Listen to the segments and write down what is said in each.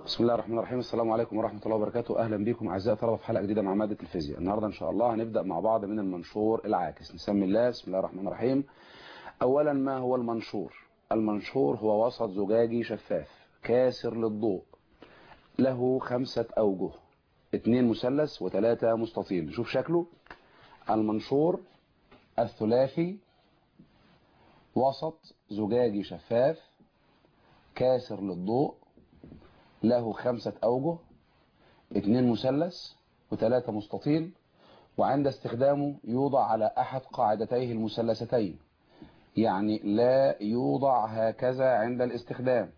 بسم الله الرحمن الرحيم السلام عليكم ورحمة الله وبركاته أهلا بكم أعزائي الطلبة في حلقة جديدة مع مادة الفيزياء النهاردة إن شاء الله هنبدأ مع بعض من المنشور العاكس نسمي الله بسم الله الرحمن الرحيم أولا ما هو المنشور المنشور هو وسط زجاجي شفاف كاسر للضوء له خمسة أوجه اثنين مثلث وثلاثة مستطيل نشوف شكله المنشور الثلاثي وسط زجاجي شفاف كاسر للضوء له خمسة أوجه اثنين مثلث وثلاثة مستطيل وعند استخدامه يوضع على أحد قاعدتيه المثلثتين يعني لا يوضع هكذا عند الاستخدام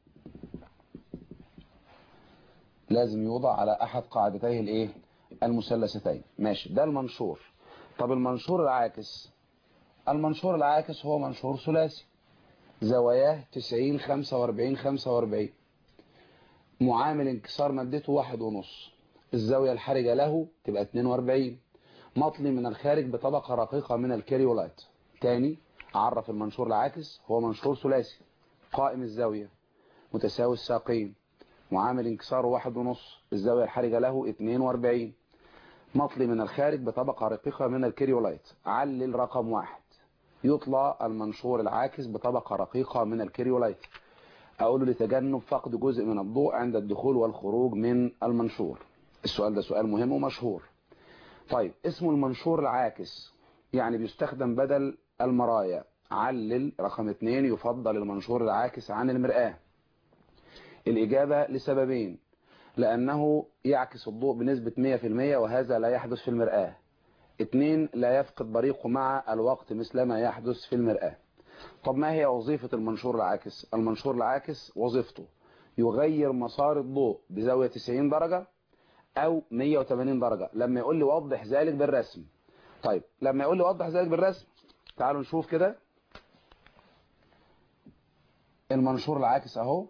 لازم يوضع على أحد قاعدتيه الايه المثلثتين ماشي ده المنشور طب المنشور العاكس المنشور العاكس هو منشور ثلاثي زواياه 90 45 45 معامل انكسار مادته واحد ونص الزاوية الحرجة له تبقى 42 مطلي من الخارج بطبقة رقيقة من الكريولايت تاني عرف المنشور العاكس هو منشور ثلاثي قائم الزاوية متساوي الساقين معامل انكساره واحد ونص الزاوية الحرجة له 42 مطلي من الخارج بطبقة رقيقة من الكريولايت علل رقم واحد يطلى المنشور العاكس بطبقة رقيقة من الكريولايت أقول لتجنب فقد جزء من الضوء عند الدخول والخروج من المنشور السؤال ده سؤال مهم ومشهور طيب اسمه المنشور العاكس يعني بيستخدم بدل المرايا علل رقم اتنين يفضل المنشور العاكس عن المرآة الإجابة لسببين لأنه يعكس الضوء بنسبة 100% وهذا لا يحدث في المرآة اتنين لا يفقد بريقه مع الوقت مثل ما يحدث في المرآة طب ما هي وظيفة المنشور العاكس المنشور العاكس وظيفته يغير مسار الضوء بزاوية 90 درجة او 180 درجة لما يقول لي وضح ذلك بالرسم طيب لما يقول لي وضح ذلك بالرسم تعالوا نشوف كده المنشور العاكس اهو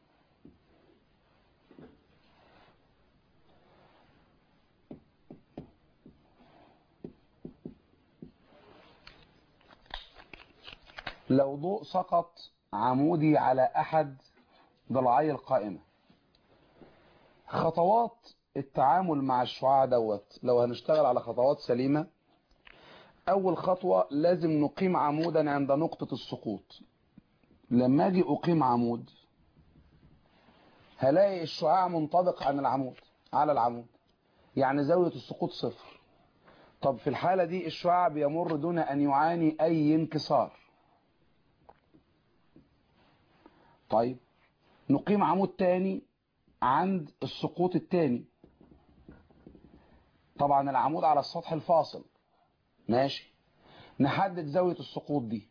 لو ضوء سقط عمودي على أحد ضلعي القائمة خطوات التعامل مع الشعاع دوت لو هنشتغل على خطوات سليمة أول خطوة لازم نقيم عمودا عند نقطة السقوط لما أجي أقيم عمود هلاقي الشعاع منطبق عن العمود على العمود يعني زاوية السقوط صفر طب في الحالة دي الشعاع بيمر دون أن يعاني أي انكسار طيب نقيم عمود تاني عند السقوط التاني طبعا العمود على السطح الفاصل ماشي نحدد زاوية السقوط دي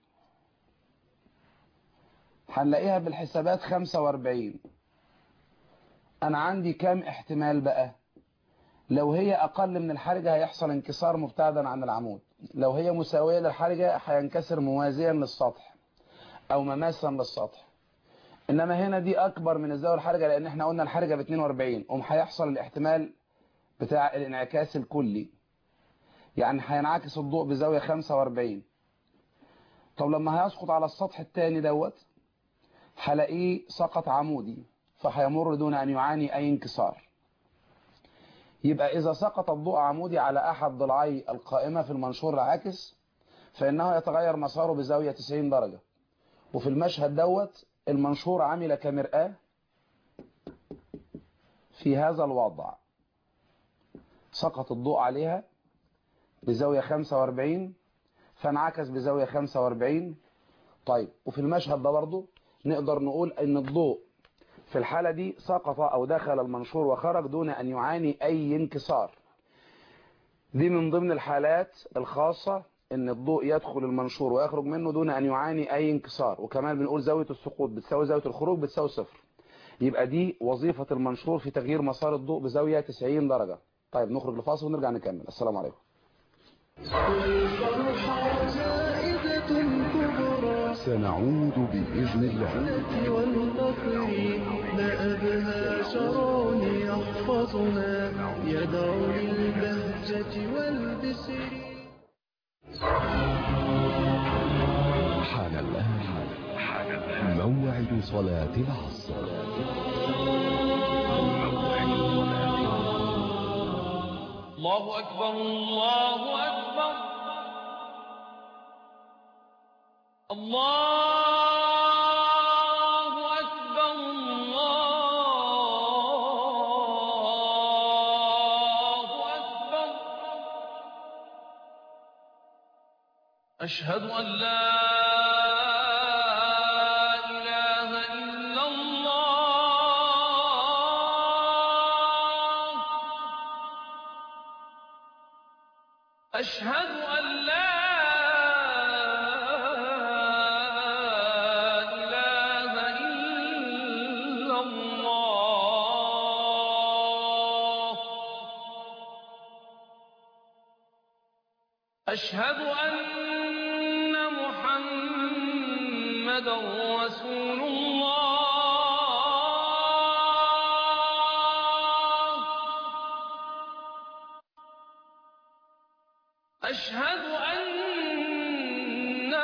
هنلاقيها بالحسابات 45 انا عندي كام احتمال بقى لو هي اقل من الحرجة هيحصل انكسار مبتعدا عن العمود لو هي مساوية للحرجة هينكسر موازيا للسطح او مماسا للسطح انما هنا دي اكبر من الزاويه الحرجه لان احنا قلنا الحرجه ب 42 قوم هيحصل الاحتمال بتاع الانعكاس الكلي يعني هينعكس الضوء بزاويه 45 طب لما هيسقط على السطح الثاني دوت هلاقيه سقط عمودي فهيمر دون ان يعاني اي انكسار يبقى اذا سقط الضوء عمودي على احد ضلعي القائمه في المنشور العاكس فانه يتغير مساره بزاويه 90 درجه وفي المشهد دوت المنشور عمل كمرآة في هذا الوضع سقط الضوء عليها بزاوية 45 فانعكس بزاوية 45 طيب وفي المشهد ده برضو نقدر نقول ان الضوء في الحالة دي سقط او دخل المنشور وخرج دون ان يعاني اي انكسار دي من ضمن الحالات الخاصة ان الضوء يدخل المنشور ويخرج منه دون ان يعاني اي انكسار وكمان بنقول زاوية السقوط بتساوي زاوية الخروج بتساوي صفر يبقى دي وظيفة المنشور في تغيير مسار الضوء بزاوية 90 درجة طيب نخرج لفاصل ونرجع نكمل السلام عليكم سنعود بإذن الله والفقر ما أبهى شرون يحفظنا يدعو للبهجة والبسر حان الآن موعد صلاة العصر الله أكبر الله أكبر الله أكبر الله أكبر أشهد أن لا إله إلا الله أشهد أن لا إله إلا الله أشهد أن محمدا رسول الله أشهد أن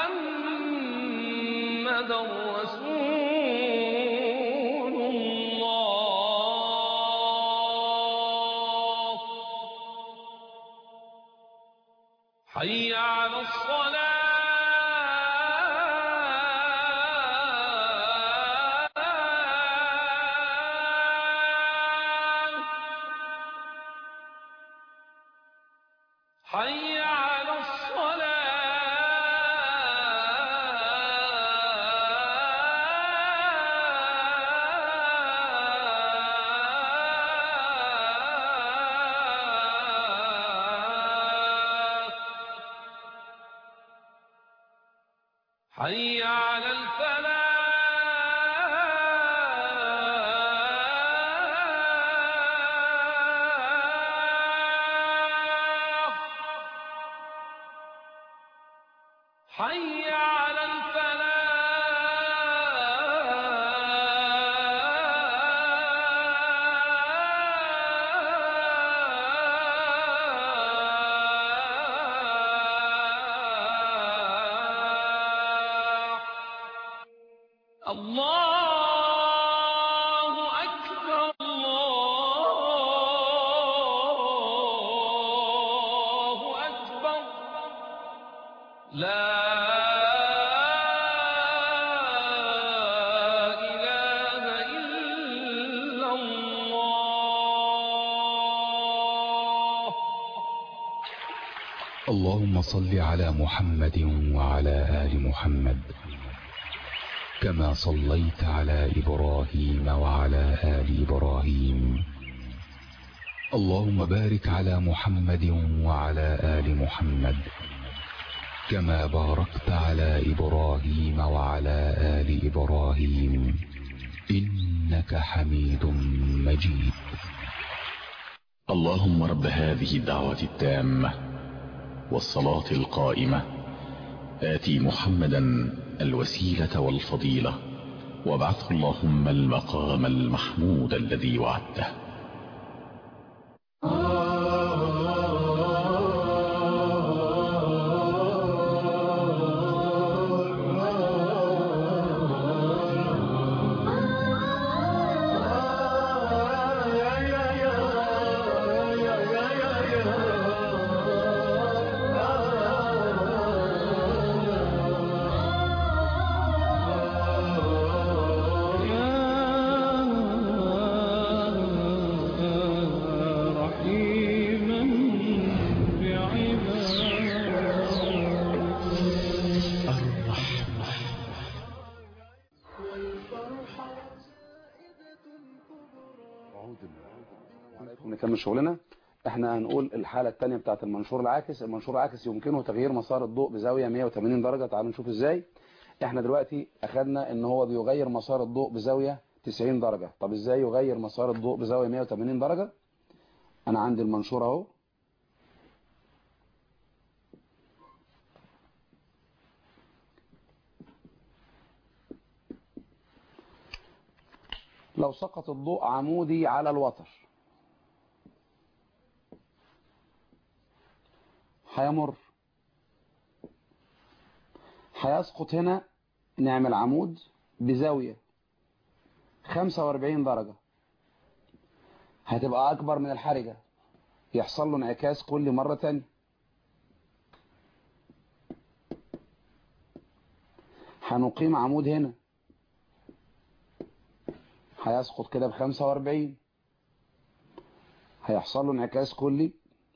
محمدا رسول الله حي على الصلاة حي على الصلاة حي على الفلاح حي على الفلاح الله أكبر الله أكبر لا إله إلا الله اللهم صل على محمد وعلى آل محمد كما صليت على إبراهيم وعلى آل إبراهيم اللهم بارك على محمد وعلى آل محمد كما باركت على إبراهيم وعلى آل إبراهيم إنك حميد مجيد اللهم رب هذه الدعوة التامة والصلاة القائمة آتي محمدا الوسيلة والفضيلة وابعثه اللهم المقام المحمود الذي وعدته رحيما نكمل شغلنا احنا هنقول الحالة الثانية بتاعت المنشور العاكس المنشور العاكس يمكنه تغيير مسار الضوء بزاوية 180 درجة تعالوا نشوف ازاي احنا دلوقتي اخدنا ان هو بيغير مسار الضوء بزاوية 90 درجة طب ازاي يغير مسار الضوء بزاوية 180 درجة انا عندي المنشور اهو لو سقط الضوء عمودي على الوتر هيمر هيسقط هنا نعمل عمود بزاوية 45 درجة هتبقى أكبر من الحرجة يحصل له انعكاس كل مرة تانية هنقيم عمود هنا هيسقط كده بخمسة واربعين هيحصل له انعكاس كلي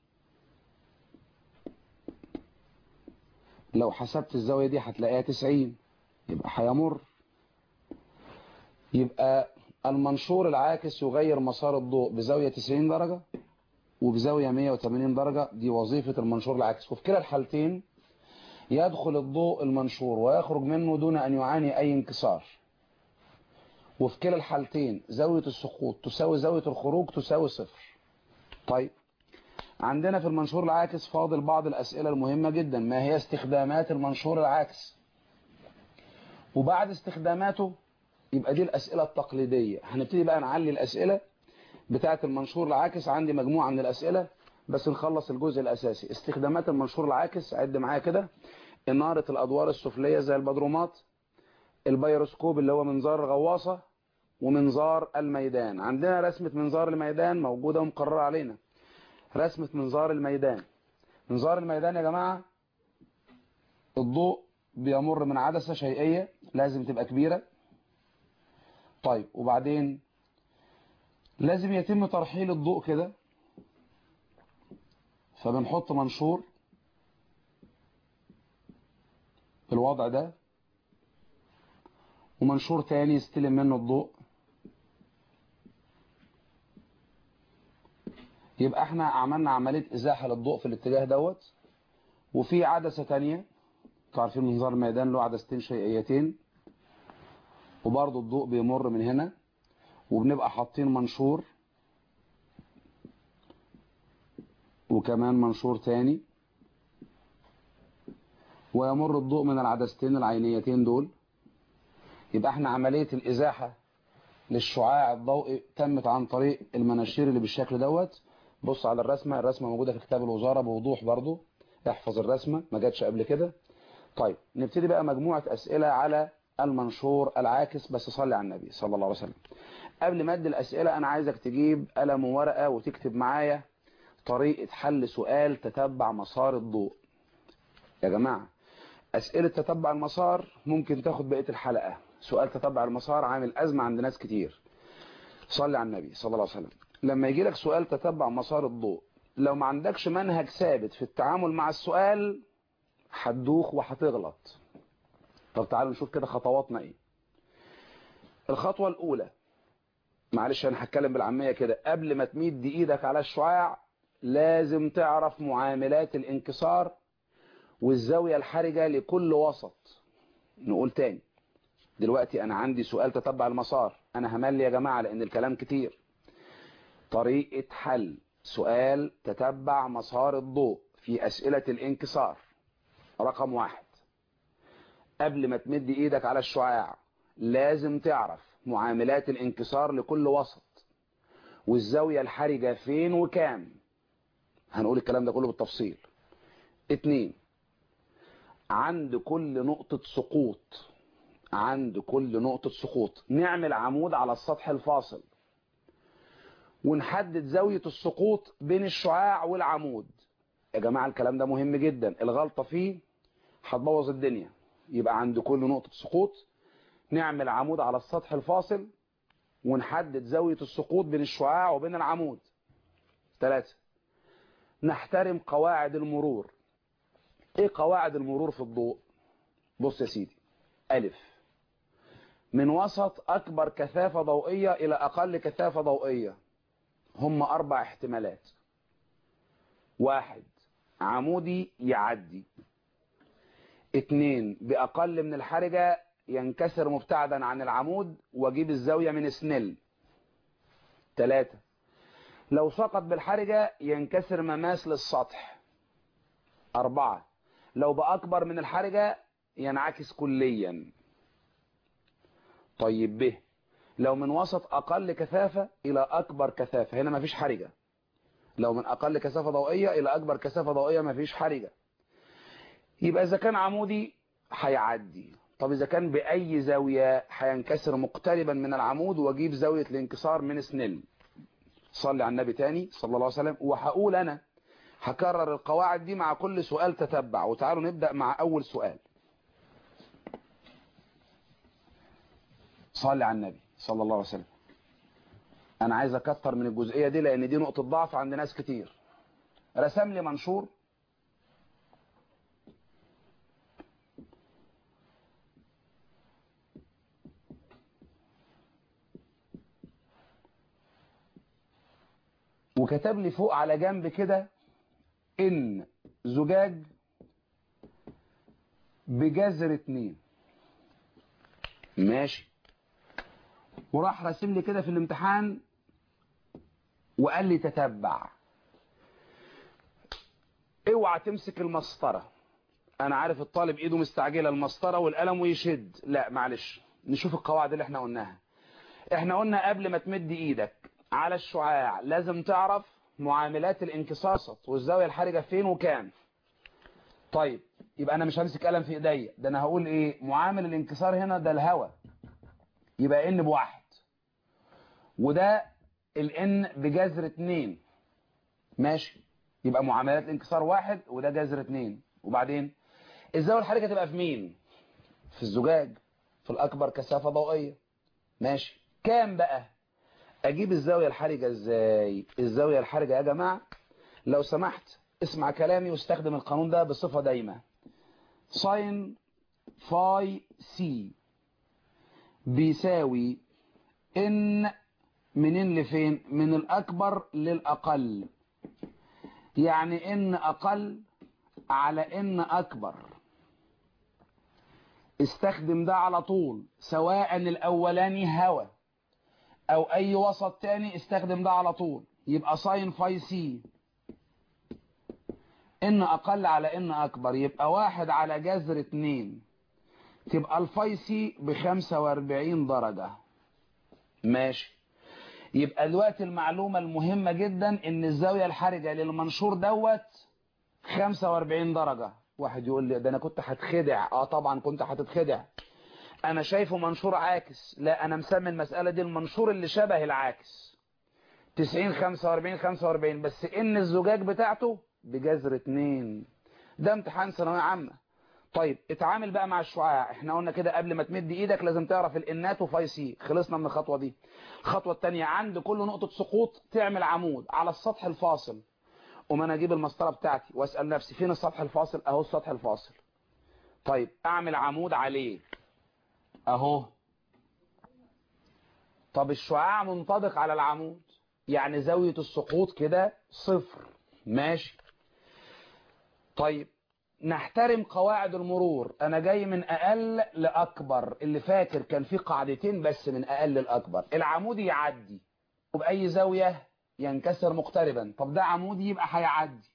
لو حسبت الزاوية دي هتلاقيها تسعين يبقى هيمر يبقى المنشور العاكس يغير مسار الضوء بزاوية 90 درجة وبزاوية 180 درجة دي وظيفة المنشور العاكس وفي كلا الحالتين يدخل الضوء المنشور ويخرج منه دون أن يعاني أي انكسار وفي كلا الحالتين زاوية السقوط تساوي زاوية الخروج تساوي صفر طيب عندنا في المنشور العاكس فاضل بعض الأسئلة المهمة جدا ما هي استخدامات المنشور العاكس وبعد استخداماته يبقى دي الأسئلة التقليدية هنبتدي بقى نعلي الأسئلة بتاعة المنشور العاكس عندي مجموعة من الأسئلة بس نخلص الجزء الأساسي استخدامات المنشور العاكس عد معايا كده إنارة الأدوار السفلية زي البدرومات البيروسكوب اللي هو منظار الغواصة ومنظار الميدان عندنا رسمة منظار الميدان موجودة ومقررة علينا رسمة منظار الميدان منظار الميدان يا جماعة الضوء بيمر من عدسة شيئية لازم تبقى كبيرة طيب وبعدين لازم يتم ترحيل الضوء كده فبنحط منشور بالوضع ده ومنشور تاني يستلم منه الضوء يبقى احنا عملنا عملية ازاحة للضوء في الاتجاه دوت وفي عدسة تانية عارفين منظار الميدان له عدستين شيئيتين وبرضه الضوء بيمر من هنا وبنبقى حاطين منشور وكمان منشور تاني ويمر الضوء من العدستين العينيتين دول يبقى احنا عملية الازاحة للشعاع الضوئي تمت عن طريق المناشير اللي بالشكل دوت بص على الرسمة الرسمة موجودة في كتاب الوزارة بوضوح برضو احفظ الرسمة ما جاتش قبل كده طيب نبتدي بقى مجموعة أسئلة على المنشور العاكس بس صلي على النبي صلى الله عليه وسلم قبل ما ادي الأسئلة أنا عايزك تجيب قلم وورقة وتكتب معايا طريقة حل سؤال تتبع مسار الضوء يا جماعة أسئلة تتبع المسار ممكن تاخد بقية الحلقة سؤال تتبع المسار عامل أزمة عند ناس كتير صلي على النبي صلى الله عليه وسلم لما يجي لك سؤال تتبع مسار الضوء لو ما عندكش منهج ثابت في التعامل مع السؤال هتدوخ وهتغلط طب تعالوا نشوف كده خطواتنا ايه الخطوة الاولى معلش انا هتكلم بالعامية كده قبل ما تمد ايدك على الشعاع لازم تعرف معاملات الانكسار والزاوية الحرجة لكل وسط نقول تاني دلوقتي انا عندي سؤال تتبع المسار انا همل يا جماعة لان الكلام كتير طريقة حل سؤال تتبع مسار الضوء في اسئلة الانكسار رقم واحد قبل ما تمد ايدك على الشعاع لازم تعرف معاملات الانكسار لكل وسط والزاوية الحرجة فين وكام هنقول الكلام ده كله بالتفصيل اتنين عند كل نقطة سقوط عند كل نقطة سقوط نعمل عمود على السطح الفاصل ونحدد زاوية السقوط بين الشعاع والعمود يا جماعة الكلام ده مهم جدا الغلطة فيه هتبوظ الدنيا يبقى عند كل نقطة سقوط نعمل عمود على السطح الفاصل ونحدد زاوية السقوط بين الشعاع وبين العمود ثلاثة نحترم قواعد المرور ايه قواعد المرور في الضوء بص يا سيدي ألف من وسط أكبر كثافة ضوئية إلى أقل كثافة ضوئية هم أربع احتمالات واحد عمودي يعدي اتنين بأقل من الحرجة ينكسر مبتعدا عن العمود واجيب الزاوية من سنيل تلاتة لو سقط بالحرجة ينكسر مماس للسطح أربعة لو بأكبر من الحرجة ينعكس كليا طيب ب لو من وسط أقل كثافة إلى أكبر كثافة هنا مفيش حرجة لو من أقل كثافة ضوئية إلى أكبر كثافة ضوئية مفيش حرجة يبقى إذا كان عمودي هيعدي طب إذا كان بأي زاوية هينكسر مقتربا من العمود واجيب زاوية الانكسار من سنيل صلي على النبي تاني صلى الله عليه وسلم وهقول انا هكرر القواعد دي مع كل سؤال تتبع وتعالوا نبدأ مع اول سؤال صلي على النبي صلى الله عليه وسلم انا عايز اكتر من الجزئية دي لان دي نقطة ضعف عند ناس كتير رسم لي منشور وكتب لي فوق على جنب كده ان زجاج بجذر اتنين ماشي وراح راسم لي كده في الامتحان وقال لي تتبع اوعى تمسك المسطره انا عارف الطالب ايده مستعجله المسطره والقلم ويشد لا معلش نشوف القواعد اللي احنا قلناها احنا قلنا قبل ما تمد ايدك على الشعاع لازم تعرف معاملات الانكسار والزاويه الحرجه فين وكام طيب يبقى انا مش همسك قلم في ايديا ده انا هقول ايه معامل الانكسار هنا ده الهواء يبقى ان بواحد وده الان بجذر اتنين ماشي يبقى معاملات الانكسار واحد وده جذر اتنين وبعدين الزاويه الحرجه تبقى في مين في الزجاج في الاكبر كثافه ضوئيه ماشي كام بقى اجيب الزاويه الحرجه ازاي الزاويه الحرجه يا جماعه لو سمحت اسمع كلامي واستخدم القانون ده بصفه دايمه ساين فاي سي بيساوي ان منين لفين من الاكبر للاقل يعني ان اقل على ان اكبر استخدم ده على طول سواء الاولاني هوا او اي وسط تاني استخدم ده على طول يبقى ساين فاي سي ان اقل على ان اكبر يبقى واحد على جذر اتنين تبقى الفاي سي بخمسة واربعين درجة ماشي يبقى دلوقتي المعلومة المهمة جدا ان الزاوية الحرجة للمنشور دوت 45 درجة واحد يقول لي ده انا كنت هتخدع اه طبعا كنت هتتخدع انا شايفه منشور عاكس لا انا مسمي المسألة دي المنشور اللي شبه العاكس 90 45 45 بس ان الزجاج بتاعته بجذر 2 ده امتحان ثانويه عامه طيب اتعامل بقى مع الشعاع احنا قلنا كده قبل ما تمد ايدك لازم تعرف الانات وفاي سي خلصنا من الخطوه دي الخطوه الثانيه عند كل نقطه سقوط تعمل عمود على السطح الفاصل وما انا اجيب المسطره بتاعتي واسال نفسي فين السطح الفاصل اهو السطح الفاصل طيب اعمل عمود عليه اهو طب الشعاع منطبق على العمود يعني زاويه السقوط كده صفر ماشي طيب نحترم قواعد المرور انا جاي من اقل لاكبر اللي فاكر كان في قاعدتين بس من اقل لاكبر العمودي يعدي وباي زاويه ينكسر مقتربا طب ده عمودي يبقى هيعدي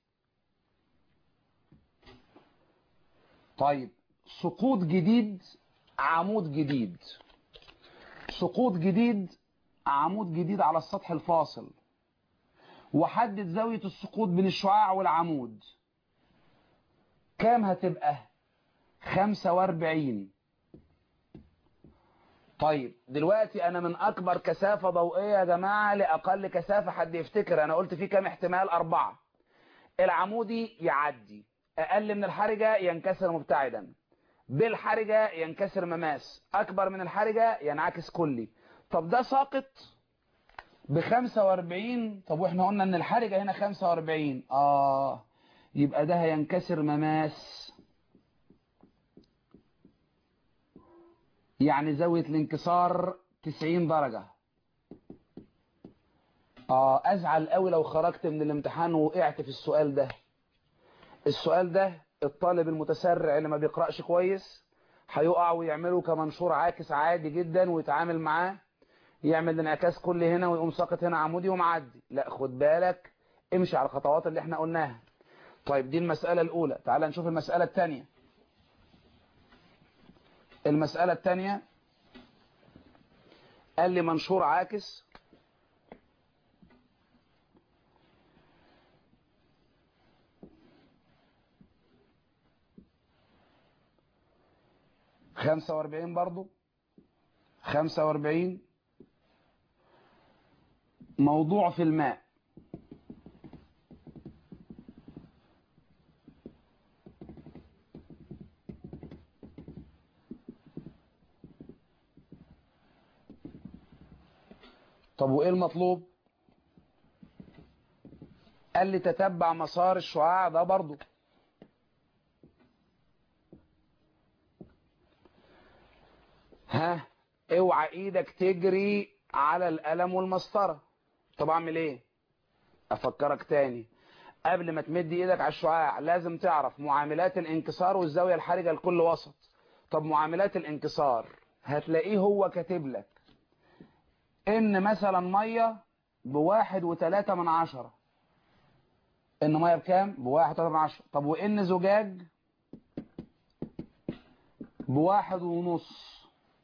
طيب سقوط جديد عمود جديد سقوط جديد عمود جديد على السطح الفاصل وحدد زاوية السقوط بين الشعاع والعمود كام هتبقى 45 طيب دلوقتي انا من اكبر كثافة ضوئية يا جماعة لاقل كثافة حد يفتكر انا قلت في كام احتمال اربعة العمودي يعدي اقل من الحرجة ينكسر مبتعدا بالحرجة ينكسر مماس اكبر من الحرجة ينعكس كلي طب ده ساقط ب 45 طب واحنا قلنا ان الحرجة هنا 45 اه يبقى ده هينكسر مماس يعني زاوية الانكسار 90 درجة اه ازعل قوي لو خرجت من الامتحان وقعت في السؤال ده السؤال ده الطالب المتسرع اللي ما بيقرأش كويس هيقع ويعمله كمنشور عاكس عادي جدا ويتعامل معاه يعمل الانعكاس كل هنا ويقوم ساقط هنا عمودي ومعدي لا خد بالك امشي على الخطوات اللي احنا قلناها طيب دي المسألة الأولى تعال نشوف المسألة الثانية المسألة الثانية قال لي منشور عاكس خمسة واربعين برضو خمسة واربعين موضوع في الماء طب وايه المطلوب قال لي تتبع مسار الشعاع ده برضو ها اوعى ايدك تجري على القلم والمسطره طب اعمل ايه افكرك تاني قبل ما تمد ايدك على الشعاع لازم تعرف معاملات الانكسار والزاويه الحرجه لكل وسط طب معاملات الانكسار هتلاقيه هو كاتب لك ان مثلا ميه بواحد وتلاتة من عشرة ان ميه بكام بواحد وتلاتة من عشرة طب وان زجاج بواحد ونص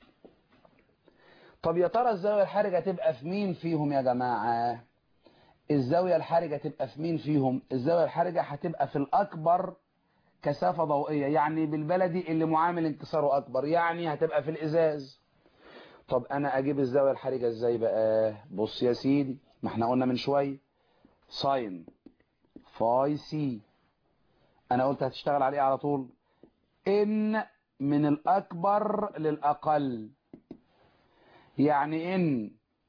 طب يا ترى الزاوية الحرجة تبقى في مين فيهم يا جماعة الزاوية الحرجة تبقى في مين فيهم الزاوية الحرجة هتبقى في الأكبر كثافة ضوئية يعني بالبلدي اللي معامل انكساره أكبر يعني هتبقى في الإزاز طب أنا أجيب الزاوية الحرجة إزاي بقى بص يا سيدي ما احنا قلنا من شوية ساين فاي سي أنا قلت هتشتغل عليه على طول إن من الأكبر للأقل يعني إن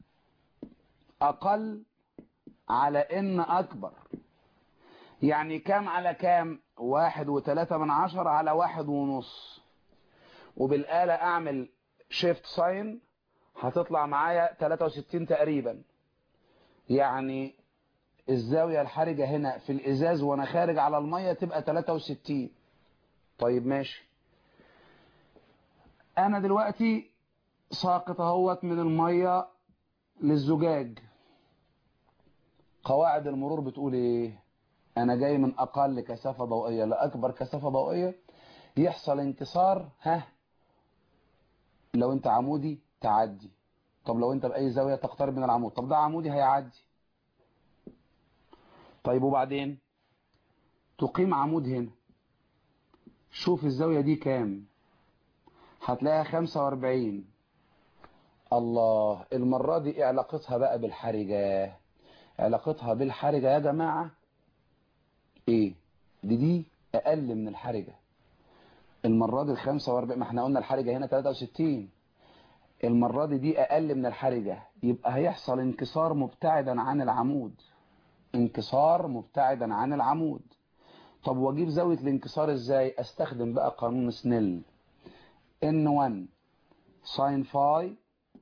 أقل على إن أكبر يعني كام على كام واحد وتلاتة من عشر على واحد ونص وبالآلة أعمل شيفت ساين هتطلع معايا 63 تقريبا يعني الزاوية الحرجة هنا في الإزاز وأنا خارج على المية تبقى 63 طيب ماشي أنا دلوقتي ساقط اهوت من المية للزجاج قواعد المرور بتقول ايه انا جاي من اقل كثافة ضوئية لاكبر كثافة ضوئية يحصل انكسار ها لو انت عمودي تعدي طب لو انت باي زاوية تقترب من العمود طب ده عمودي هيعدي طيب وبعدين تقيم عمود هنا شوف الزاوية دي كام هتلاقيها 45 الله المرة دي ايه علاقتها بقى بالحرجة علاقتها بالحرجة يا جماعة ايه دي دي اقل من الحرجة المرة دي ال 45 ما احنا قلنا الحرجة هنا 63 المرة دي دي اقل من الحرجة يبقى هيحصل انكسار مبتعدا عن العمود انكسار مبتعدا عن العمود طب واجيب زاوية الانكسار ازاي استخدم بقى قانون سنيل ان 1 ساين فاي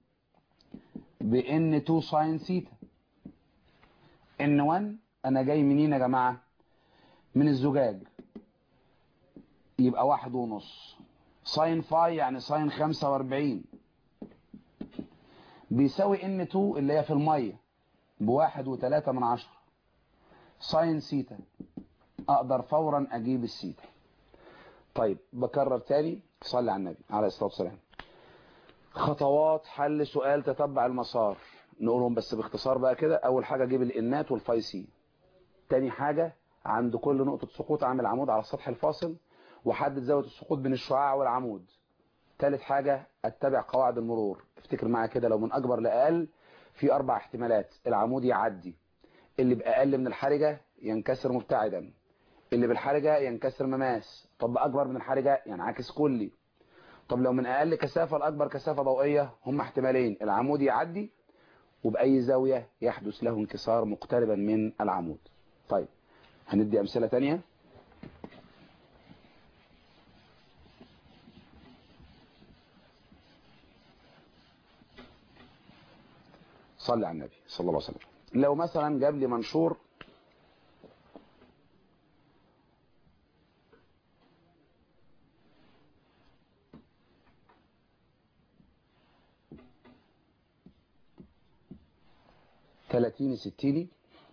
بان 2 ساين ثيتا ان 1 انا جاي منين يا جماعه من الزجاج يبقى واحد ونص ساين فاي يعني ساين 45 بيساوي ان 2 اللي هي في الميه بواحد وتلاتة من عشرة ساين سيتا اقدر فورا اجيب السيتا طيب بكرر تاني صلي على النبي عليه الصلاة والسلام خطوات حل سؤال تتبع المسار نقولهم بس باختصار بقى كده اول حاجة اجيب الانات والفاي سي تاني حاجة عند كل نقطة سقوط اعمل عمود على السطح الفاصل وحدد زاوية السقوط بين الشعاع والعمود تالت حاجة اتبع قواعد المرور افتكر معايا كده لو من اكبر لاقل في اربع احتمالات العمود يعدي اللي باقل من الحرجة ينكسر مبتعدا اللي بالحرجة ينكسر مماس طب بأكبر من الحرجة ينعكس كلي طب لو من أقل كثافة لأكبر كثافة ضوئية هم احتمالين العمود يعدي وبأي زاوية يحدث له انكسار مقتربا من العمود طيب هندي أمثلة تانية صلي على النبي صلى الله عليه وسلم لو مثلا جاب لي منشور تلاتيني ستيني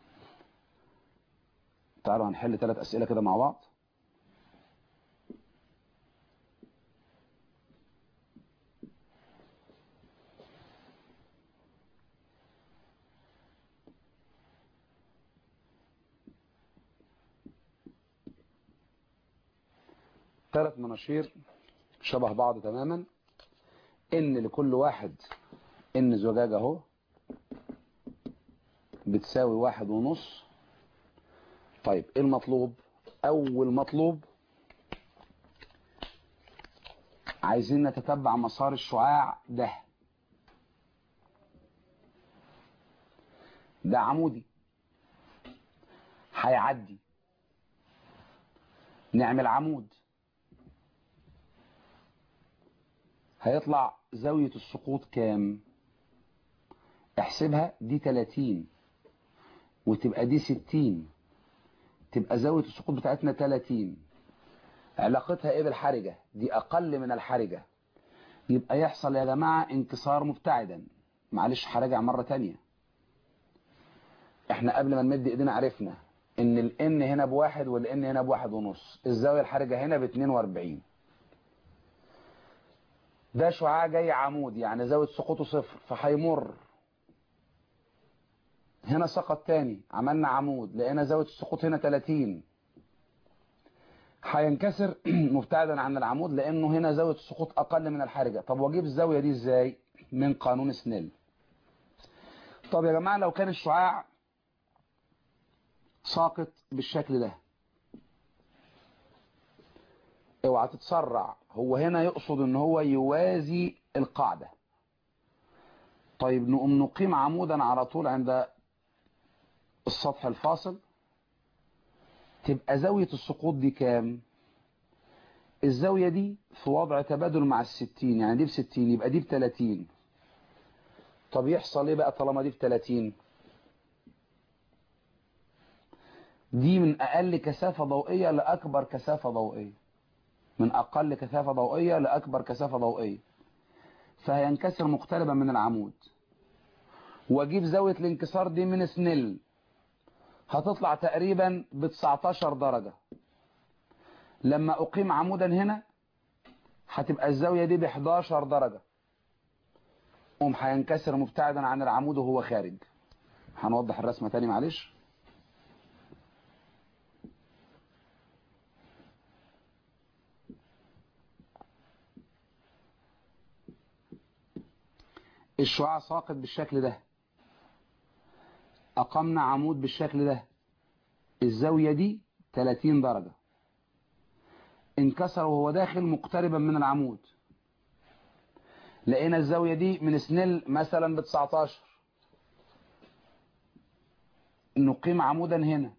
تعالوا هنحل ثلاث أسئلة كده مع بعض ثلاث مناشير شبه بعض تماما ان لكل واحد ان زجاج اهو بتساوي واحد ونص طيب ايه المطلوب اول مطلوب عايزين نتتبع مسار الشعاع ده ده عمودي هيعدي نعمل عمود هيطلع زاوية السقوط كام احسبها دي 30 وتبقى دي 60 تبقى زاوية السقوط بتاعتنا 30 علاقتها ايه بالحرجة دي اقل من الحرجة يبقى يحصل يا جماعة انكسار مبتعدا معلش هراجع مرة تانية احنا قبل ما نمد ايدينا عرفنا ان الان هنا بواحد والان هنا بواحد ونص الزاوية الحرجة هنا ب 42 ده شعاع جاي عمود يعني زاوية سقوطه صفر فهيمر هنا سقط تاني عملنا عمود لقينا زاوية السقوط هنا 30 هينكسر مبتعدا عن العمود لانه هنا زاوية السقوط اقل من الحرجة طب واجيب الزاوية دي ازاي من قانون سنيل طب يا جماعة لو كان الشعاع ساقط بالشكل ده اوعى تتسرع هو هنا يقصد ان هو يوازي القاعدة طيب نقوم نقيم عمودا على طول عند السطح الفاصل تبقى زاوية السقوط دي كام الزاوية دي في وضع تبادل مع الستين يعني دي بستين يبقى دي بتلاتين طب يحصل ايه بقى طالما دي بتلاتين دي من اقل كثافة ضوئية لاكبر كثافة ضوئية من اقل كثافة ضوئية لاكبر كثافة ضوئية فهينكسر مقتربا من العمود واجيب زاوية الانكسار دي من سنيل هتطلع تقريبا ب 19 درجة لما اقيم عمودا هنا هتبقى الزاوية دي ب 11 درجة قوم هينكسر مبتعدا عن العمود وهو خارج هنوضح الرسمة تاني معلش الشعاع ساقط بالشكل ده أقمنا عمود بالشكل ده الزاوية دي 30 درجة انكسر وهو داخل مقتربا من العمود لقينا الزاوية دي من سنيل مثلا ب 19 نقيم عمودا هنا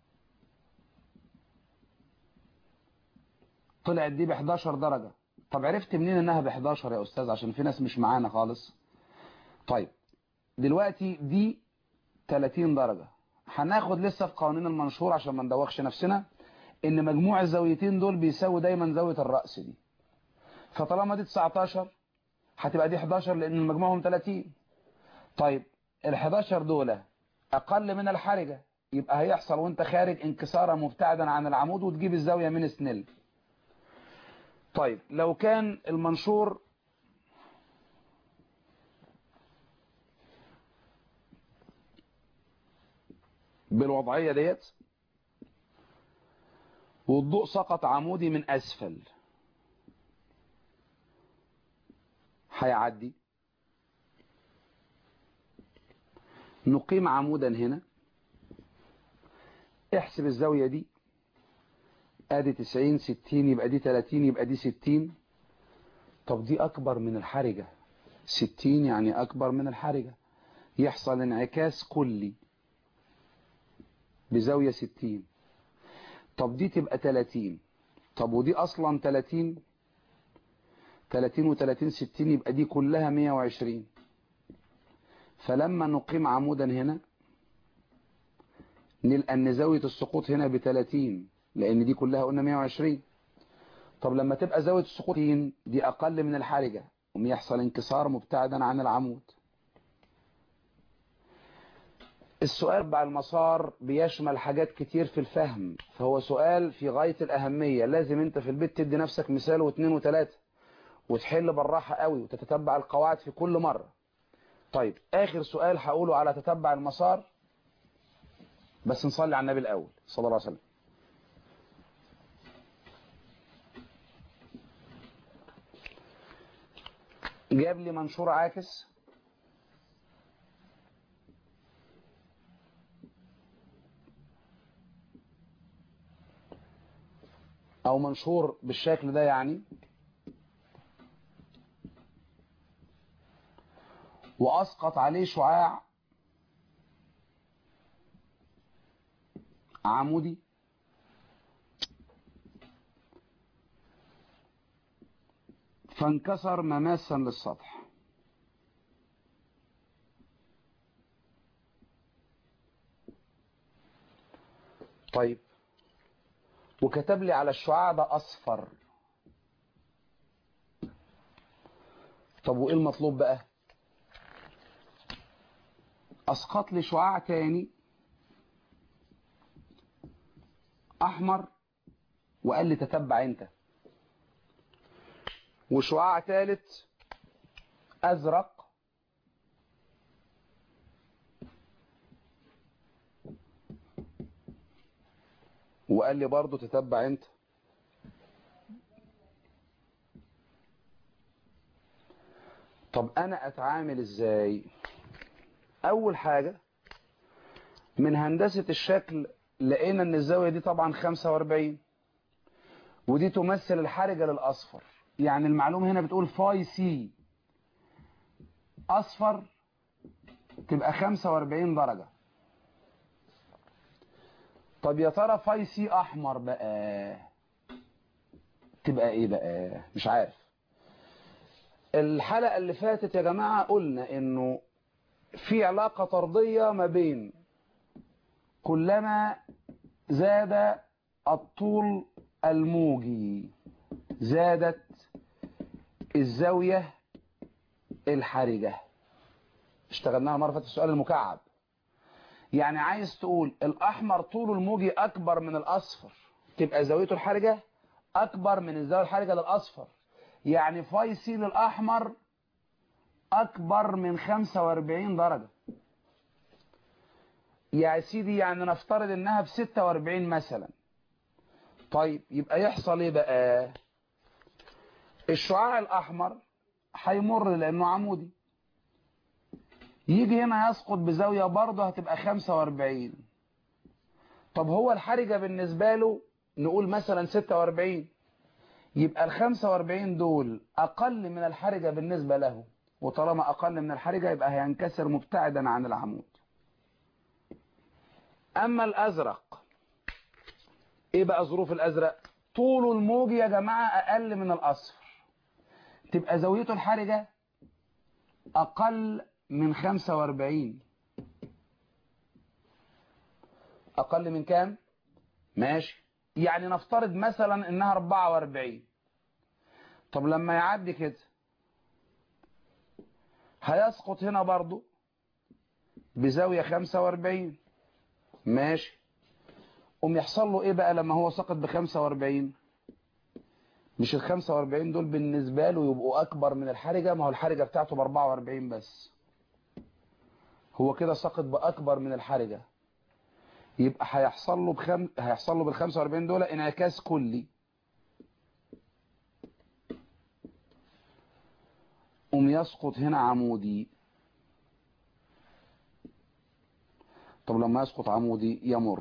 طلعت دي ب 11 درجة طب عرفت منين انها ب 11 يا استاذ عشان في ناس مش معانا خالص طيب دلوقتي دي 30 درجة هناخد لسه في قوانين المنشور عشان ما ندوخش نفسنا ان مجموع الزاويتين دول بيساوي دايما زاوية الرأس دي فطالما دي 19 هتبقى دي 11 لان مجموعهم 30 طيب ال 11 دول اقل من الحرجة يبقى هيحصل وانت خارج انكسارا مبتعدا عن العمود وتجيب الزاوية من سنيل طيب لو كان المنشور بالوضعية ديت والضوء سقط عمودي من أسفل هيعدي نقيم عمودا هنا احسب الزاوية دي ادي 90 60 يبقى دي 30 يبقى دي 60 طب دي اكبر من الحرجة 60 يعني اكبر من الحرجة يحصل انعكاس كلي بزاوية 60 طب دي تبقى 30 طب ودي اصلا 30 30 و30 60 يبقى دي كلها 120 فلما نقيم عمودا هنا نلقى ان زاوية السقوط هنا ب 30 لان دي كلها قلنا 120 طب لما تبقى زاوية السقوط دي اقل من الحرجة قوم يحصل انكسار مبتعدا عن العمود السؤال بع المسار بيشمل حاجات كتير في الفهم فهو سؤال في غاية الأهمية لازم انت في البيت تدي نفسك مثال واثنين وثلاثة وتحل بالراحة قوي وتتتبع القواعد في كل مرة طيب آخر سؤال هقوله على تتبع المسار بس نصلي على النبي الأول صلى الله عليه وسلم جاب لي منشور عاكس او منشور بالشكل ده يعني واسقط عليه شعاع عمودي فانكسر مماسا للسطح طيب وكتب لي على الشعاع ده اصفر طب وايه المطلوب بقى اسقط لي شعاع تاني احمر وقال لي تتبع انت وشعاع ثالث ازرق وقال لي برضو تتبع انت طب انا اتعامل ازاي اول حاجة من هندسة الشكل لقينا ان الزاوية دي طبعا 45 ودي تمثل الحرجة للاصفر يعني المعلومة هنا بتقول فاي سي اصفر تبقى 45 درجة طب يا ترى فاي سي احمر بقى تبقى ايه بقى مش عارف الحلقة اللي فاتت يا جماعة قلنا انه في علاقة طردية ما بين كلما زاد الطول الموجي زادت الزاوية الحرجة اشتغلناها مرة فاتت السؤال المكعب يعني عايز تقول الأحمر طوله الموجي أكبر من الأصفر تبقى زاويته الحرجة أكبر من الزاوية الحرجة للأصفر يعني فاي سي للأحمر أكبر من 45 درجة يا سيدي يعني نفترض إنها ب 46 مثلا طيب يبقى يحصل إيه بقى الشعاع الأحمر هيمر لأنه عمودي يجي هنا يسقط بزاوية برضه هتبقى 45 طب هو الحرجة بالنسبة له نقول مثلا 46 يبقى ال 45 دول أقل من الحرجة بالنسبة له وطالما أقل من الحرجة يبقى هينكسر مبتعدا عن العمود أما الأزرق إيه بقى ظروف الأزرق طوله الموجي يا جماعة أقل من الأصفر تبقى زاويته الحرجة أقل من 45 أقل من كام؟ ماشي يعني نفترض مثلا إنها 44 طب لما يعدي كده هيسقط هنا برضو بزاوية 45 ماشي قوم يحصل له ايه بقى لما هو سقط ب 45 مش ال 45 دول بالنسبة له يبقوا اكبر من الحرجة ما هو الحرجة بتاعته ب 44 بس هو كده سقط باكبر من الحرجة يبقى هيحصل له بخم... هيحصل له بال 45 دول انعكاس كلي قوم يسقط هنا عمودي طب لما يسقط عمودي يمر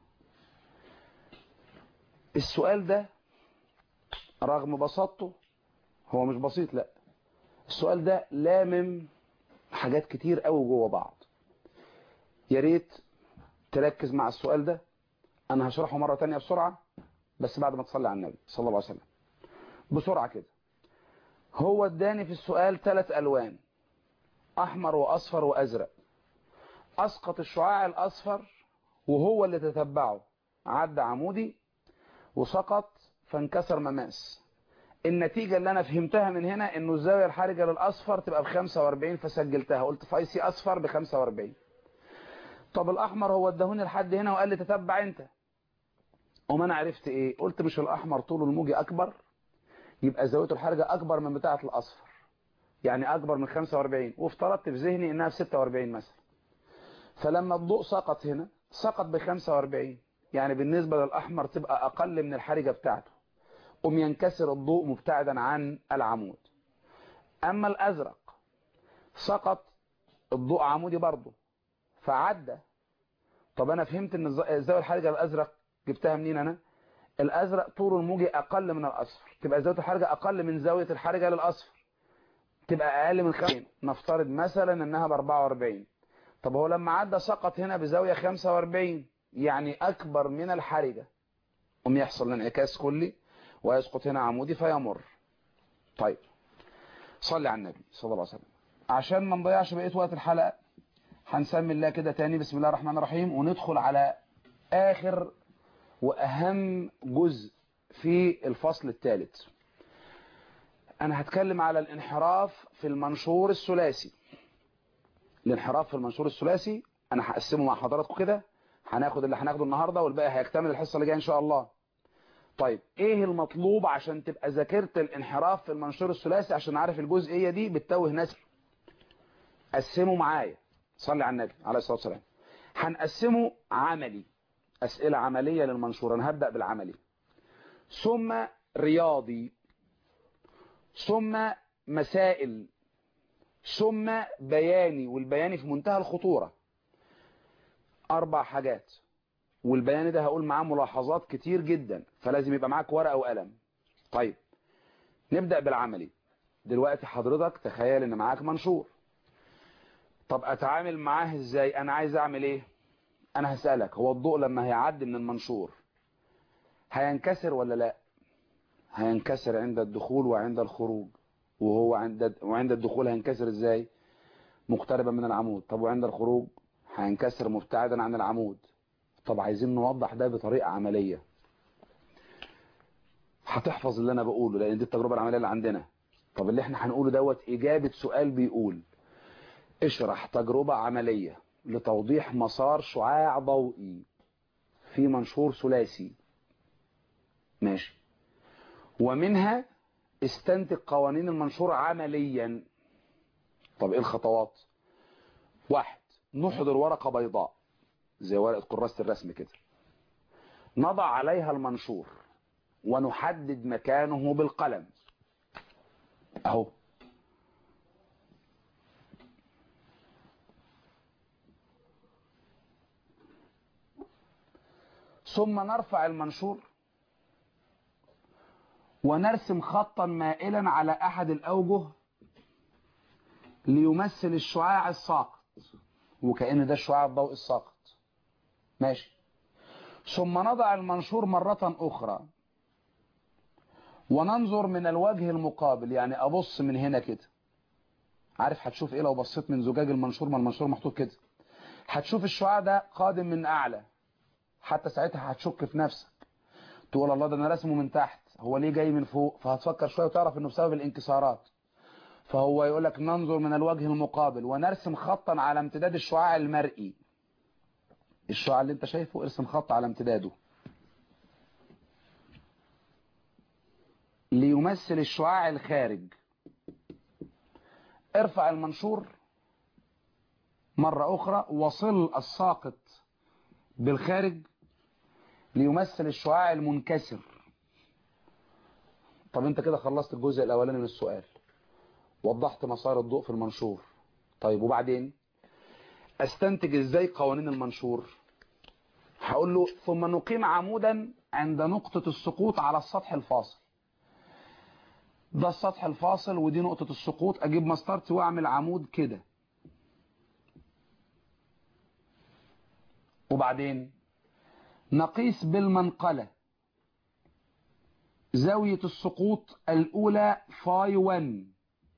السؤال ده رغم بساطته هو مش بسيط لا السؤال ده لامم حاجات كتير قوي جوه بعض يا ريت تركز مع السؤال ده انا هشرحه مرة تانية بسرعة بس بعد ما تصلي على النبي صلى الله عليه وسلم بسرعة كده هو اداني في السؤال ثلاث الوان احمر واصفر وازرق اسقط الشعاع الاصفر وهو اللي تتبعه عدى عمودي وسقط فانكسر مماس النتيجة اللي انا فهمتها من هنا انه الزاوية الحرجة للاصفر تبقى ب 45 فسجلتها قلت فايسي اصفر ب 45 طب الاحمر هو ادهوني لحد هنا وقال لي تتبع انت وما انا عرفت ايه قلت مش الاحمر طوله الموجي اكبر يبقى زاويته الحرجة اكبر من بتاعة الاصفر يعني اكبر من 45 وافترضت في ذهني انها ب 46 مثلا فلما الضوء سقط هنا سقط ب 45 يعني بالنسبة للاحمر تبقى اقل من الحرجة بتاعته قم ينكسر الضوء مبتعدا عن العمود اما الازرق سقط الضوء عمودي برضه فعدى طب انا فهمت ان الزاويه الحرجه الازرق جبتها منين انا الازرق طوله الموجي اقل من الاصفر تبقى زاويه الحرجه اقل من زاويه الحرجه للاصفر تبقى اقل من 50 نفترض مثلا انها ب 44 طب هو لما عدى سقط هنا بزاويه 45 يعني اكبر من الحرجه قوم يحصل انعكاس كلي ويسقط هنا عمودي فيمر طيب صلي على النبي صلى الله عليه وسلم عشان ما نضيعش بقيه وقت الحلقه هنسمي الله كده تاني بسم الله الرحمن الرحيم وندخل على اخر واهم جزء في الفصل الثالث انا هتكلم على الانحراف في المنشور الثلاثي الانحراف في المنشور الثلاثي انا هقسمه مع حضراتكم كده هناخد اللي هناخده النهارده والباقي هيكتمل الحصه اللي جايه ان شاء الله طيب ايه المطلوب عشان تبقى ذاكرت الانحراف في المنشور الثلاثي عشان عارف الجزئيه دي بتتوه ناس قسموا معايا صلي على النبي عليه الصلاه والسلام هنقسمه عملي اسئله عمليه للمنشور انا هبدا بالعملي ثم رياضي ثم مسائل ثم بياني والبياني في منتهى الخطوره اربع حاجات والبيان ده هقول معاه ملاحظات كتير جدا فلازم يبقى معاك ورقه وقلم طيب نبدا بالعملي دلوقتي حضرتك تخيل ان معاك منشور طب اتعامل معاه ازاي انا عايز اعمل ايه انا هسالك هو الضوء لما هيعدي من المنشور هينكسر ولا لا هينكسر عند الدخول وعند الخروج وهو عند وعند الدخول هينكسر ازاي مقتربا من العمود طب وعند الخروج هينكسر مبتعدا عن العمود طب عايزين نوضح ده بطريقة عملية هتحفظ اللي انا بقوله لان دي التجربة العملية اللي عندنا طب اللي احنا هنقوله دوت اجابة سؤال بيقول اشرح تجربة عملية لتوضيح مسار شعاع ضوئي في منشور ثلاثي ماشي ومنها استنتج قوانين المنشور عمليا طب ايه الخطوات واحد نحضر ورقة بيضاء زي ورقة كراسة الرسم كده نضع عليها المنشور ونحدد مكانه بالقلم اهو ثم نرفع المنشور ونرسم خطا مائلا على احد الاوجه ليمثل الشعاع الساقط وكأن ده الشعاع الضوئي الساقط ماشي ثم نضع المنشور مرة أخرى وننظر من الوجه المقابل يعني أبص من هنا كده عارف هتشوف إيه لو بصيت من زجاج المنشور ما المنشور محطوط كده هتشوف الشعاع ده قادم من أعلى حتى ساعتها هتشك في نفسك تقول الله ده أنا رسمه من تحت هو ليه جاي من فوق فهتفكر شوية وتعرف إنه بسبب الانكسارات فهو يقول لك ننظر من الوجه المقابل ونرسم خطا على امتداد الشعاع المرئي الشعاع اللي انت شايفه ارسم خط على امتداده ليمثل الشعاع الخارج ارفع المنشور مرة أخرى وصل الساقط بالخارج ليمثل الشعاع المنكسر طب انت كده خلصت الجزء الأولاني من السؤال وضحت مسار الضوء في المنشور طيب وبعدين استنتج ازاي قوانين المنشور هقول له ثم نقيم عمودا عند نقطة السقوط على السطح الفاصل ده السطح الفاصل ودي نقطة السقوط اجيب مسطرتي واعمل عمود كده وبعدين نقيس بالمنقلة زاوية السقوط الأولى فاي 1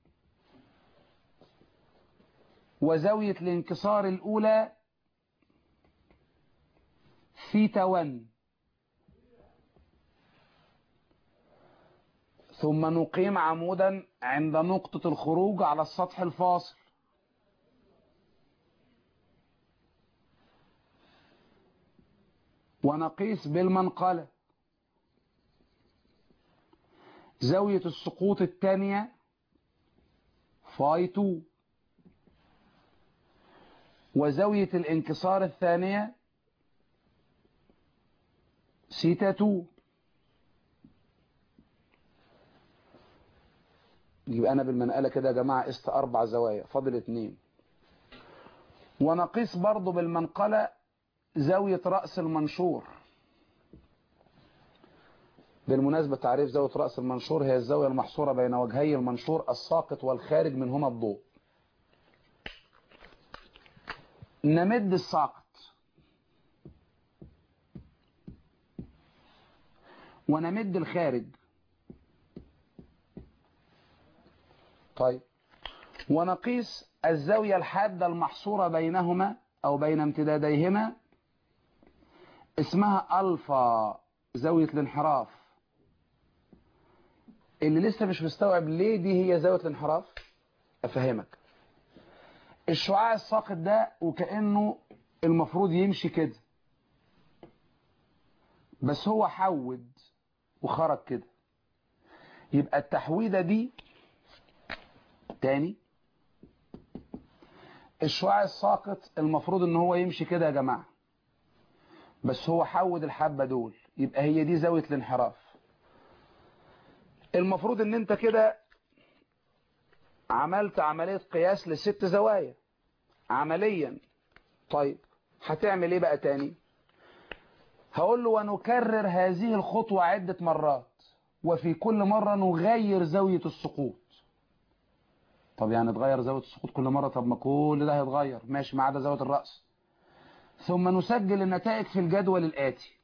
وزاوية الانكسار الأولى ثيتا 1 ثم نقيم عمودا عند نقطة الخروج على السطح الفاصل ونقيس بالمنقلة زاوية السقوط الثانية فاي 2 وزاوية الانكسار الثانية سيتا 2 يبقى انا بالمنقله كده يا جماعه قست اربع زوايا فاضل اتنين ونقيس برضو بالمنقله زاويه راس المنشور بالمناسبة تعريف زاوية رأس المنشور هي الزاوية المحصورة بين وجهي المنشور الساقط والخارج منهما الضوء نمد الساقط ونمد الخارج طيب ونقيس الزاوية الحادة المحصورة بينهما أو بين امتداديهما اسمها ألفا زاوية الانحراف اللي لسه مش مستوعب ليه دي هي زاوية الانحراف أفهمك الشعاع الساقط ده وكأنه المفروض يمشي كده بس هو حود وخرج كده يبقى التحويدة دي تاني الشعاع الساقط المفروض ان هو يمشي كده يا جماعة بس هو حود الحبة دول يبقى هي دي زاوية الانحراف المفروض ان انت كده عملت عملية قياس لست زوايا عمليا طيب هتعمل ايه بقى تاني هقول له ونكرر هذه الخطوة عدة مرات وفي كل مرة نغير زاوية السقوط طب يعني تغير زاوية السقوط كل مرة طب ما كل ده هيتغير ماشي ما عدا زاوية الرأس ثم نسجل النتائج في الجدول الآتي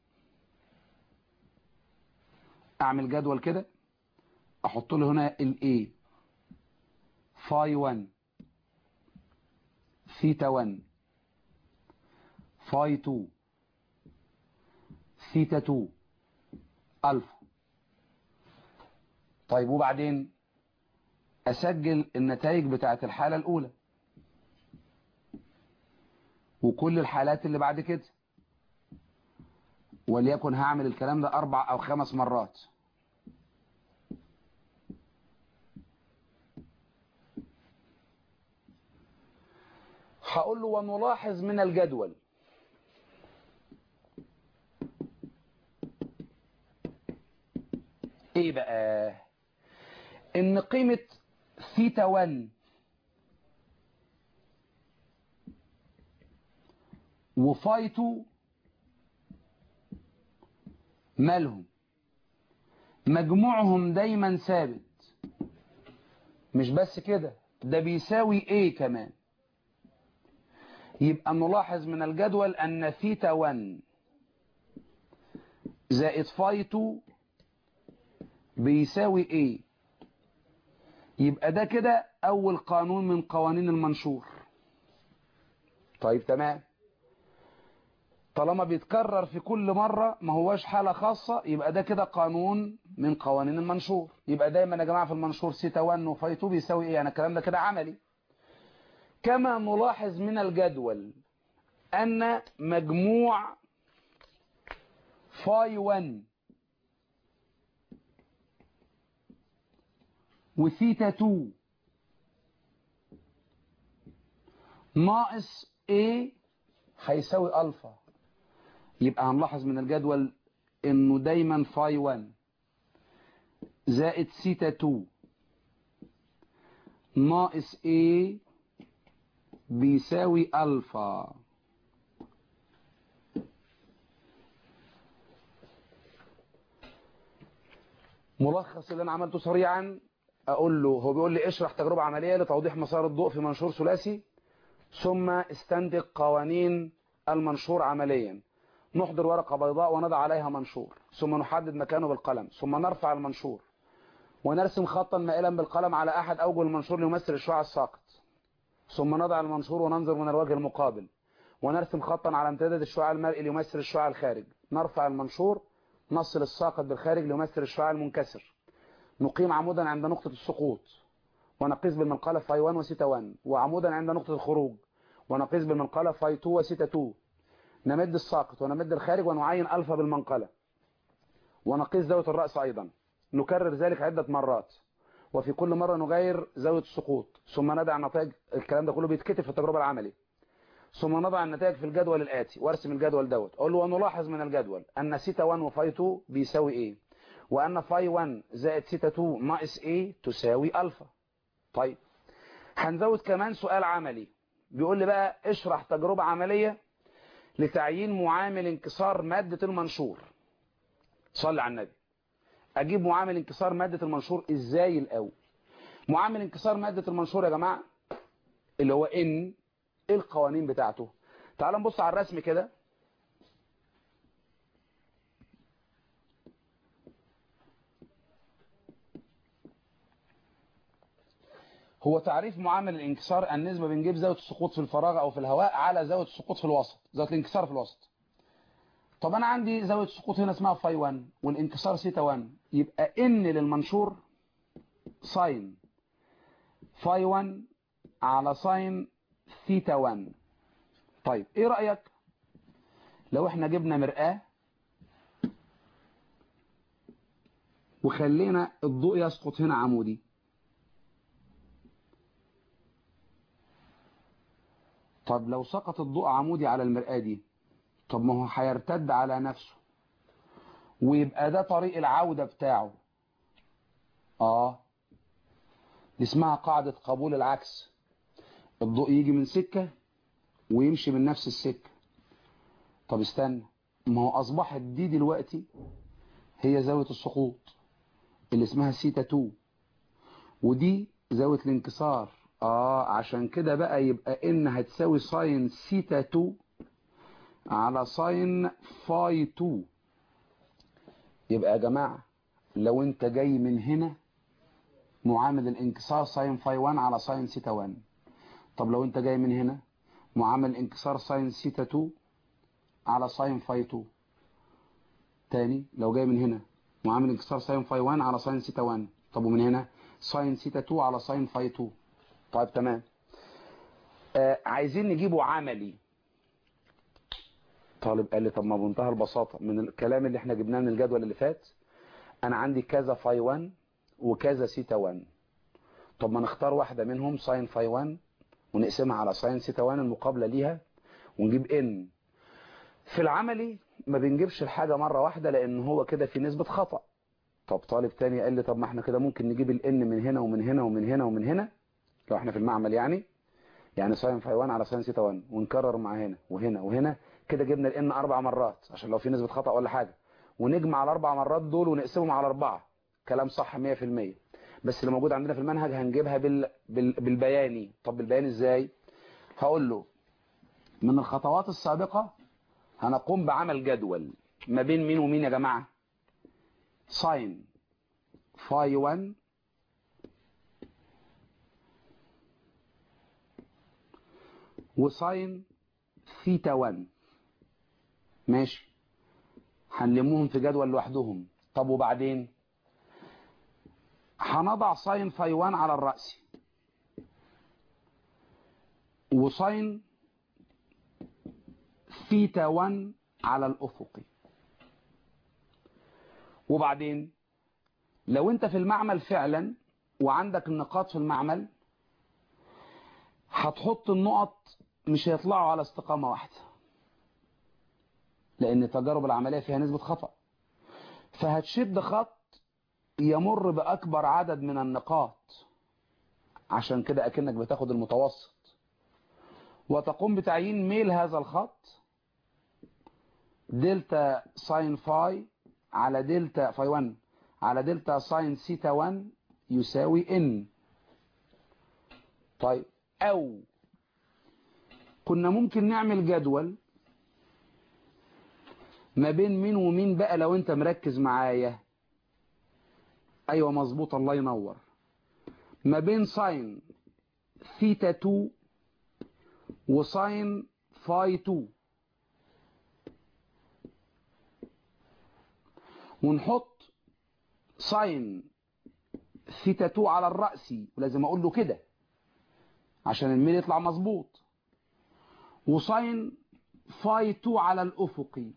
أعمل جدول كده أحط له هنا ال A فاي 1 ثيتا 1 فاي 2 ثيتا 2 ألفا طيب وبعدين أسجل النتائج بتاعت الحالة الأولى وكل الحالات اللي بعد كده وليكن هعمل الكلام ده أربع أو خمس مرات هقول له ونلاحظ من الجدول ايه بقى ان قيمة ثيتا 1 وفاي 2 مالهم مجموعهم دايما ثابت مش بس كده ده بيساوي ايه كمان يبقى نلاحظ من الجدول ان ثيتا 1 زائد فاي 2 بيساوي ايه يبقى ده كده اول قانون من قوانين المنشور طيب تمام طالما بيتكرر في كل مرة ما هواش حالة خاصة يبقى ده كده قانون من قوانين المنشور يبقى دايما يا جماعة في المنشور سيتا 1 وفاي 2 بيساوي ايه يعني الكلام ده كده عملي كما نلاحظ من الجدول ان مجموع فاي 1 وثيتا 2 ناقص A هيساوي ألفا يبقى هنلاحظ من الجدول انه دايما فاي 1 زائد سيتا 2 ناقص A بيساوي ألفا ملخص اللي انا عملته سريعا اقول له هو بيقول لي اشرح تجربة عملية لتوضيح مسار الضوء في منشور ثلاثي ثم استنتج قوانين المنشور عمليا نحضر ورقة بيضاء ونضع عليها منشور ثم نحدد مكانه بالقلم ثم نرفع المنشور ونرسم خطا مائلا بالقلم على احد اوجه المنشور ليمثل الشعاع الساقط ثم نضع المنشور وننظر من الوجه المقابل ونرسم خطا على امتداد الشعاع المرئي ليمثل الشعاع الخارج نرفع المنشور نصل الساقط بالخارج ليمثل الشعاع المنكسر نقيم عمودا عند نقطة السقوط ونقيس بالمنقلة فاي 1 وسيتا 1 وعمودا عند نقطة الخروج ونقيس بالمنقلة فاي 2 وسيتا 2 نمد الساقط ونمد الخارج ونعين ألفا بالمنقلة ونقيس زاوية الرأس أيضا نكرر ذلك عدة مرات وفي كل مرة نغير زاوية السقوط ثم ندع النتائج الكلام ده كله بيتكتب في التجربة العملي ثم نضع النتائج في الجدول الآتي وارسم الجدول دوت أقول له ونلاحظ من الجدول أن سيتا 1 وفاي 2 بيساوي إيه وأن فاي 1 زائد سيتا 2 ناقص إيه تساوي ألفا طيب هنزود كمان سؤال عملي بيقول لي بقى اشرح تجربة عملية لتعيين معامل انكسار مادة المنشور صلي على النبي اجيب معامل انكسار مادة المنشور ازاي الاول معامل انكسار مادة المنشور يا جماعة اللي هو ان ايه القوانين بتاعته تعال نبص على الرسم كده هو تعريف معامل الانكسار النسبة بنجيب زاوية السقوط في الفراغ او في الهواء على زاوية السقوط في الوسط زاوية الانكسار في الوسط طب انا عندي زاوية السقوط هنا اسمها فاي 1 والانكسار سيتا 1 يبقى ان للمنشور ساين فاي 1 على ساين ثيتا 1 طيب ايه رأيك لو احنا جبنا مرآة وخلينا الضوء يسقط هنا عمودي طب لو سقط الضوء عمودي على المرآة دي طب ما هو هيرتد على نفسه ويبقى ده طريق العودة بتاعه اه دي اسمها قاعدة قبول العكس الضوء يجي من سكة ويمشي من نفس السكة طب استنى ما هو أصبحت دي دلوقتي هي زاوية السقوط اللي اسمها سيتا 2 ودي زاوية الانكسار اه عشان كده بقى يبقى ان هتساوي ساين سيتا 2 على ساين فاي 2 يبقى يا جماعة لو انت جاي من هنا معامل الانكسار ساين فاي 1 على ساين سيتا 1 طب لو انت جاي من هنا معامل انكسار ساين سيتا 2 على ساين فاي 2 تاني لو جاي من هنا معامل انكسار ساين فاي 1 على ساين سيتا 1 طب ومن هنا ساين سيتا 2 على ساين فاي 2 طيب تمام آه عايزين نجيبه عملي طالب قال لي طب ما بمنتهى البساطة من الكلام اللي احنا جبناه من الجدول اللي فات انا عندي كذا فاي 1 وكذا سيتا 1 طب ما نختار واحدة منهم ساين فاي 1 ونقسمها على ساين سيتا 1 المقابلة ليها ونجيب ان في العملي ما بنجيبش الحاجة مرة واحدة لان هو كده في نسبة خطأ طب طالب تاني قال لي طب ما احنا كده ممكن نجيب الان من هنا ومن هنا ومن هنا ومن هنا لو احنا في المعمل يعني يعني ساين فاي 1 على ساين سيتا 1 ونكرر مع هنا وهنا وهنا كده جبنا الان اربع مرات عشان لو في نسبة خطأ ولا حاجة ونجمع الاربع مرات دول ونقسمهم على اربعة كلام صح 100% بس اللي موجود عندنا في المنهج هنجيبها بال... بال... بالبياني طب بالبياني ازاي هقول له من الخطوات السابقة هنقوم بعمل جدول ما بين مين ومين يا جماعة ساين فاي 1 وساين ثيتا 1 ماشي هنلموهم في جدول لوحدهم طب وبعدين هنضع ساين فاي 1 على الرأس وساين ثيتا 1 على الأفقي وبعدين لو انت في المعمل فعلا وعندك النقاط في المعمل هتحط النقط مش هيطلعوا على استقامة واحدة لان التجارب العملية فيها نسبة خطأ فهتشد خط يمر بأكبر عدد من النقاط عشان كده أكنك بتاخد المتوسط وتقوم بتعيين ميل هذا الخط دلتا ساين فاي على دلتا فاي 1 على دلتا ساين سيتا 1 يساوي ان طيب او كنا ممكن نعمل جدول ما بين مين ومين بقى لو انت مركز معايا ايوه مظبوط الله ينور ما بين ساين ثيتا 2 وساين فاي 2 ونحط ساين ثيتا 2 على الرأس ولازم اقول له كده عشان الميل يطلع مظبوط وساين فاي 2 على الافقي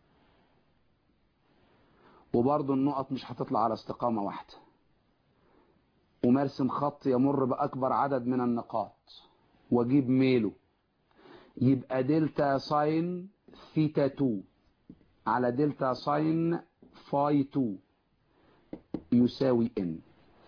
وبرضه النقط مش هتطلع على استقامة واحدة ومرسم خط يمر بأكبر عدد من النقاط واجيب ميله يبقى دلتا ساين ثيتا 2 على دلتا ساين فاي 2 يساوي ان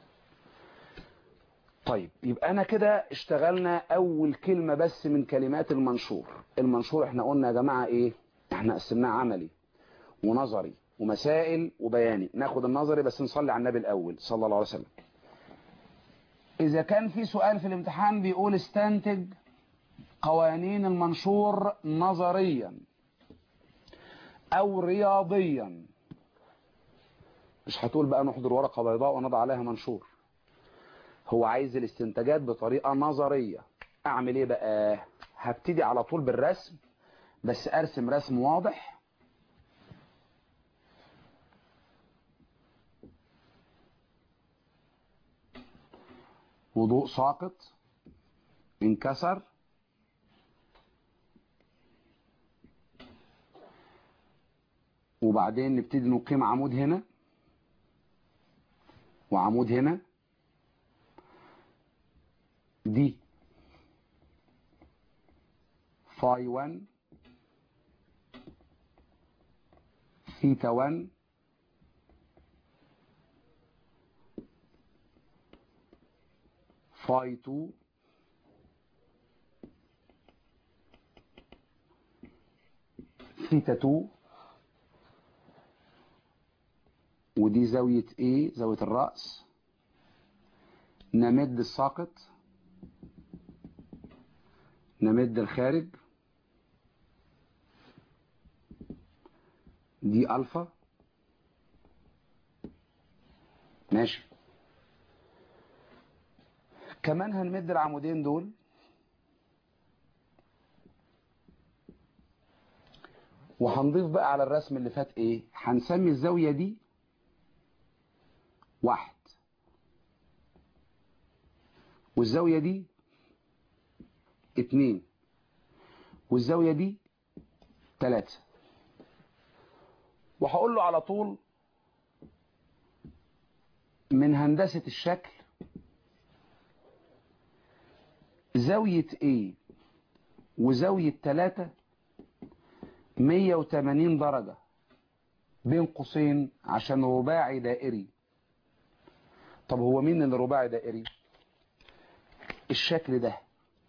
طيب يبقى انا كده اشتغلنا اول كلمة بس من كلمات المنشور المنشور احنا قلنا يا جماعة ايه احنا قسمناه عملي ونظري ومسائل وبياني ناخد النظري بس نصلي على النبي الأول صلى الله عليه وسلم إذا كان في سؤال في الامتحان بيقول استنتج قوانين المنشور نظريا أو رياضيا مش هتقول بقى نحضر ورقة بيضاء ونضع عليها منشور هو عايز الاستنتاجات بطريقة نظرية أعمل إيه بقى هبتدي على طول بالرسم بس أرسم رسم واضح وضوء ساقط انكسر وبعدين نبتدي نقيم عمود هنا وعمود هنا دي فاي 1 ثيتا 1 فاي 2 ثيتا 2 ودي زاوية A زاوية الرأس نمد الساقط نمد الخارج دي ألفا ماشي كمان هنمد العمودين دول وهنضيف بقى على الرسم اللي فات ايه هنسمي الزاوية دي واحد والزاوية دي اتنين والزاوية دي تلاتة وهقول له على طول من هندسة الشكل زاوية A وزاوية تلاتة مية وتمانين درجة بين قوسين عشان رباعي دائري طب هو مين اللي رباعي دائري الشكل ده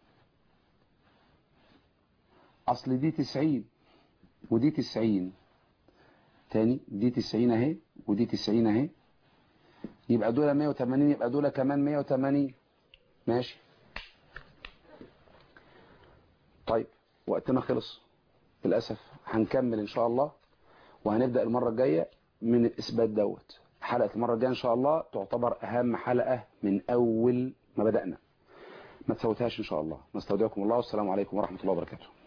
اصل دي تسعين ودي تسعين تاني دي تسعين اهي ودي تسعين اهي يبقى دول مية وتمانين يبقى دول كمان مية وتمانين ماشي طيب وقتنا خلص للأسف هنكمل إن شاء الله وهنبدأ المرة الجاية من الإثبات دوت حلقة المرة الجاية إن شاء الله تعتبر أهم حلقة من أول ما بدأنا ما تسوتهاش إن شاء الله نستودعكم الله والسلام عليكم ورحمة الله وبركاته